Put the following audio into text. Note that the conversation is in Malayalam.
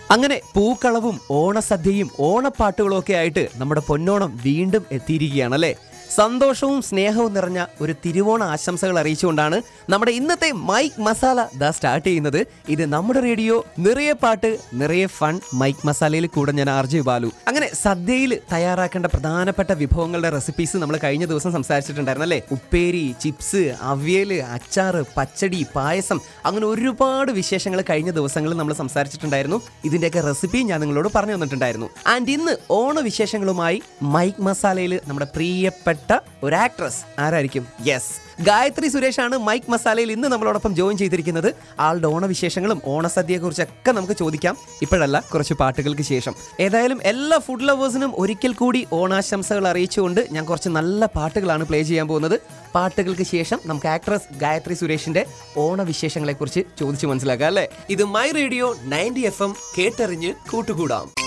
അങ്ങനെ പൂക്കളവും ഓണസദ്യയും ഓണപ്പാട്ടുകളും ഒക്കെ ആയിട്ട് നമ്മുടെ പൊന്നോണം വീണ്ടും എത്തിയിരിക്കുകയാണല്ലേ സന്തോഷവും സ്നേഹവും നിറഞ്ഞ ഒരു തിരുവോണ ആശംസകൾ അറിയിച്ചുകൊണ്ടാണ് നമ്മുടെ ഇന്നത്തെ മൈക്ക് മസാല ദാ സ്റ്റാർട്ട് ചെയ്യുന്നത് ഇത് നമ്മുടെ റേഡിയോ നിറയെ പാട്ട് നിറയെ ഫൺ മൈക്ക് മസാലയിൽ കൂടെ ഞാൻ ആർ ജെ ബാലു അങ്ങനെ സദ്യയിൽ തയ്യാറാക്കേണ്ട പ്രധാനപ്പെട്ട വിഭവങ്ങളുടെ റെസിപ്പീസ് നമ്മൾ കഴിഞ്ഞ ദിവസം സംസാരിച്ചിട്ടുണ്ടായിരുന്നു അല്ലേ ഉപ്പേരി ചിപ്സ് അവിയല് അച്ചാറ് പച്ചടി പായസം അങ്ങനെ ഒരുപാട് വിശേഷങ്ങൾ കഴിഞ്ഞ ദിവസങ്ങളിൽ നമ്മൾ സംസാരിച്ചിട്ടുണ്ടായിരുന്നു ഇതിന്റെയൊക്കെ റെസിപ്പി ഞാൻ നിങ്ങളോട് പറഞ്ഞു തന്നിട്ടുണ്ടായിരുന്നു ആൻഡ് ഇന്ന് ഓണവിശേഷങ്ങളുമായി മൈക്ക് മസാലയിൽ നമ്മുടെ പ്രിയപ്പെട്ട ഒരു ആക്ട്രസ് ആരായിരിക്കും യെസ് ഗായത്രി സുരേഷാണ് മൈക്ക് മസാലയിൽ ഇന്ന് നമ്മളോടൊപ്പം ജോയിൻ ചെയ്തിരിക്കുന്നത് ആളുടെ ഓണവിശേഷങ്ങളും ഓണസദ്യയെക്കുറിച്ചൊക്കെ നമുക്ക് ചോദിക്കാം ഇപ്പോഴല്ല കുറച്ച് പാട്ടുകൾക്ക് ശേഷം ഏതായാലും എല്ലാ ഫുഡ് ലവേഴ്സിനും ഒരിക്കൽ കൂടി ഓണാശംസകൾ അറിയിച്ചുകൊണ്ട് ഞാൻ കുറച്ച് നല്ല പാട്ടുകളാണ് പ്ലേ ചെയ്യാൻ പോകുന്നത് പാട്ടുകൾക്ക് ശേഷം നമുക്ക് ആക്ട്രസ് ഗായത്രി സുരേഷിന്റെ ഓണവിശേഷങ്ങളെ കുറിച്ച് ചോദിച്ചു മനസ്സിലാക്കാം അല്ലേ ഇത് my radio ninety F M കേട്ടറിഞ്ഞ് കൂട്ടുകൂടാം